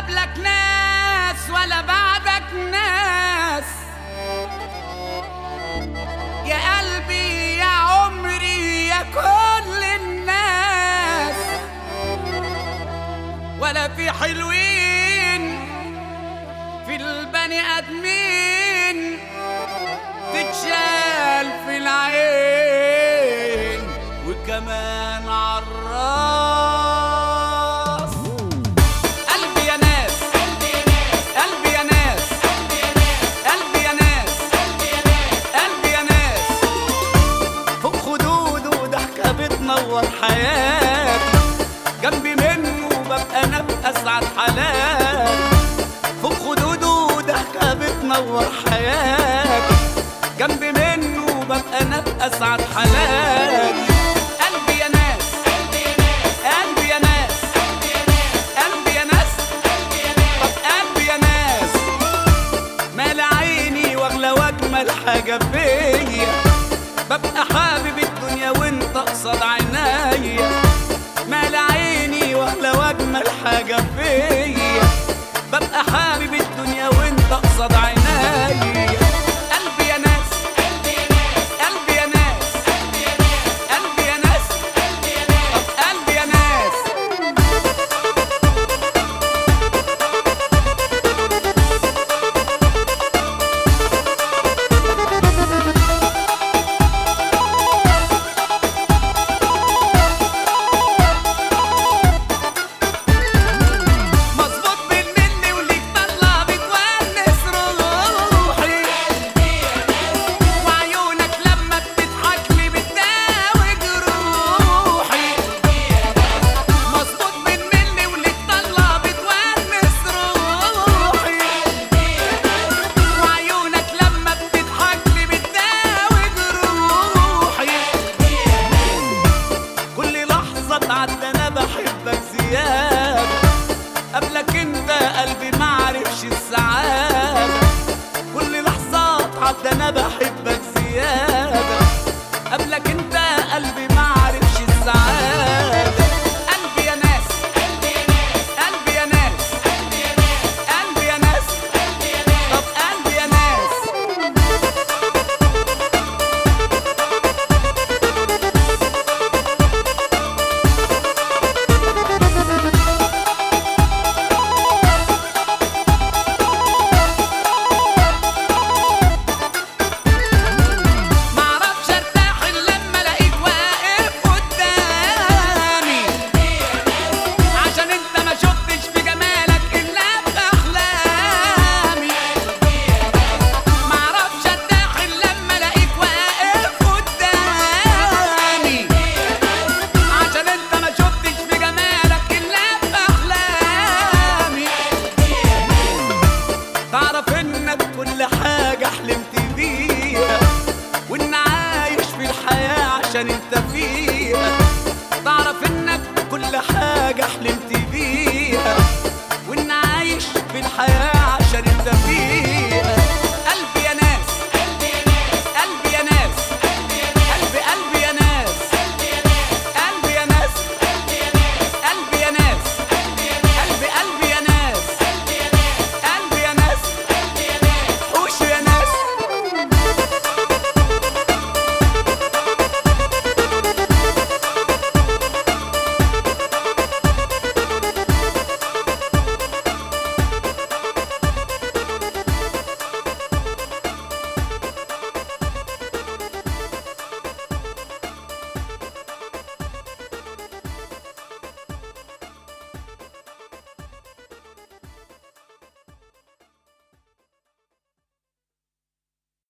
قبلك ناس ولا بعدك ناس يا قلبي يا عمري يا كل الناس ولا في حلوين في البني ادمين تتشال في العين وكمان عالراس قلبي يا ناس قلبي يا ناس قلبي يا ناس قلبي يا ناس فوق خدوده ضحكة بتنور حياتي جنبي منه ببقى انا بأسعد حالاتي فوق خدوده ضحكة بتنور حياتي جنبي منه ببقى انا بأسعد حالاتي قلبي يا ناس قلبي يا ناس قلبي يا ناس طب قلبي يا ناس مال عيني واغلى واجمل حاجة فيا ببقى حابب الدنيا وانت قصاد عينيا مال عيني واغلى واجمل حاجة فيا ببقى حابب الدنيا وانت قصاد عينيا قلبي يا ناس قلبي يا ناس قلبي يا ناس طب قلبي يا ناس مظبوط بالملي وليك طلع بتونس روحي وعيونك لما بتضحك لي بتداوي جروحي مظبوط بالملي وليك طلع بتونس روحي وعيونك لما بتضحك لي بتداوي جروحي كل لحظة تعدى أنا بحبك زيادة قبلك أنت قلبي معرفش السعادة كل لحظة تعدى أنا بحبك زيادة قبلك أنت قلبي معرفش السعادة قلبي يا ناس قلبي يا ناس قلبي يا ناس طب قلبي يا ناس معرفش ارتاح الا لما الاقيك واقف قدامي عشان انت ما شفتش في جمالك الا باحلامي معرفش ارتاح الا لما الاقيك واقف قدامي عشان انت ما شفتش في جمالك الا باحلامي تعرف انك كل حاجة حلمت بيها وان عايش في الحياة عشان انت فيها تعرف انك كل حاجة حلمت بيها وان عايش في الحياة